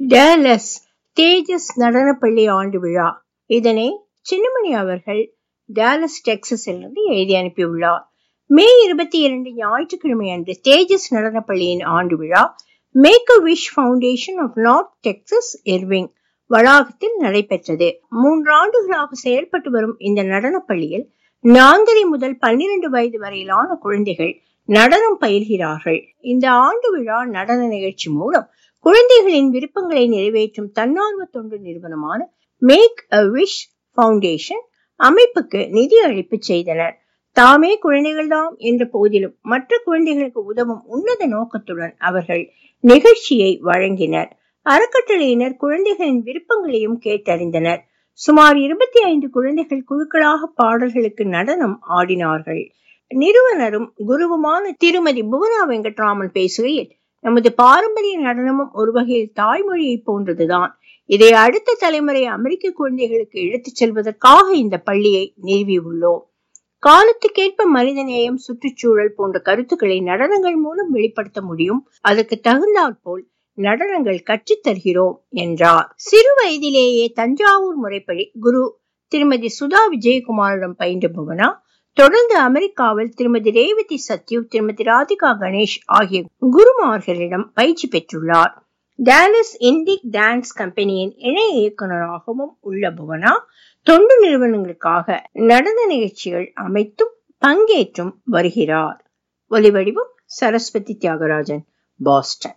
Dallas தேஜஸ் நடனப்பள்ளி ஆண்டு விழா இதனை சின்னமணி அவர்கள் டேலஸ் டெக்சஸிலிருந்து எழுதி அனுப்பியுள்ளார் மே இருபத்தி இரண்டு ஞாயிற்றுக்கிழமை அன்று தேஜஸ் நடனப்பள்ளியின் ஆண்டு விழா make a wish foundation of north Texas Irving வளாகத்தில் நடைபெற்றது மூன்று ஆண்டுகளாக செயல்பட்டு வரும் இந்த நடனப்பள்ளியில் நான்கரை முதல் பன்னிரண்டு வயது வரையிலான குழந்தைகள் நடனம் பயில்கிறார்கள் இந்த ஆண்டு விழா நடன நிகழ்ச்சி மூலம் குழந்தைகளின் விருப்பங்களை நிறைவேற்றும் தன்னார்வ தொண்டு நிறுவனமான மேக் அ விஷ் ஃபவுண்டேஷன் அமைப்புக்கு நிதி அளிப்பு செய்தனர் தாமே குழந்தைகள்தாம் என்ற போதிலும் மற்ற குழந்தைகளுக்கு உதவும் உன்னத நோக்கத்துடன் அவர்கள் நிகழ்ச்சியை வழங்கினர் அறக்கட்டளையினர் குழந்தைகளின் விருப்பங்களையும் கேட்டறிந்தனர் சுமார் இருபத்தி ஐந்து குழந்தைகள் குழுக்களாக பாடல்களுக்கு நடனம் ஆடினார்கள் நிறுவனரும் குருவுமான திருமதி புவனா வெங்கட்ராமன் பேசுகையில் நமது பாரம்பரிய நடனமும் ஒரு வகையில் தாய்மொழியை போன்றதுதான் இதை அடுத்த தலைமுறை அமெரிக்க குழந்தைகளுக்கு எடுத்துச் செல்வதற்காக இந்த பள்ளியை நிறுவியுள்ளோம் காலத்துக்கேற்ப மனிதநேயம் சுற்றுச்சூழல் போன்ற கருத்துக்களை நடனங்கள் மூலம் வெளிப்படுத்த முடியும் அதற்கு தகுந்தாற் போல் நடனங்கள் கற்றுத் தருகிறோம் என்றார் சிறு வயதிலேயே தஞ்சாவூர் முறைப்படி குரு திருமதி சுதா விஜயகுமாரிடம் பயின்ற புவனா தொடர்ந்து அமெரிக்காவில் திருமதி ரேவதி சத்யு திருமதி ராதிகா கணேஷ் ஆகிய குருமார்களிடம் பயிற்சி பெற்றுள்ளார் டேலஸ் இண்டிக் டான்ஸ் கம்பெனியின் இணை இயக்குநராகவும் உள்ள புவனா தொண்டு நிறுவனங்களுக்காக நடன நிகழ்ச்சிகள் அமைத்தும் பங்கேற்றும் வருகிறார் ஒலிவடிவம் சரஸ்வதி தியாகராஜன் பாஸ்டன்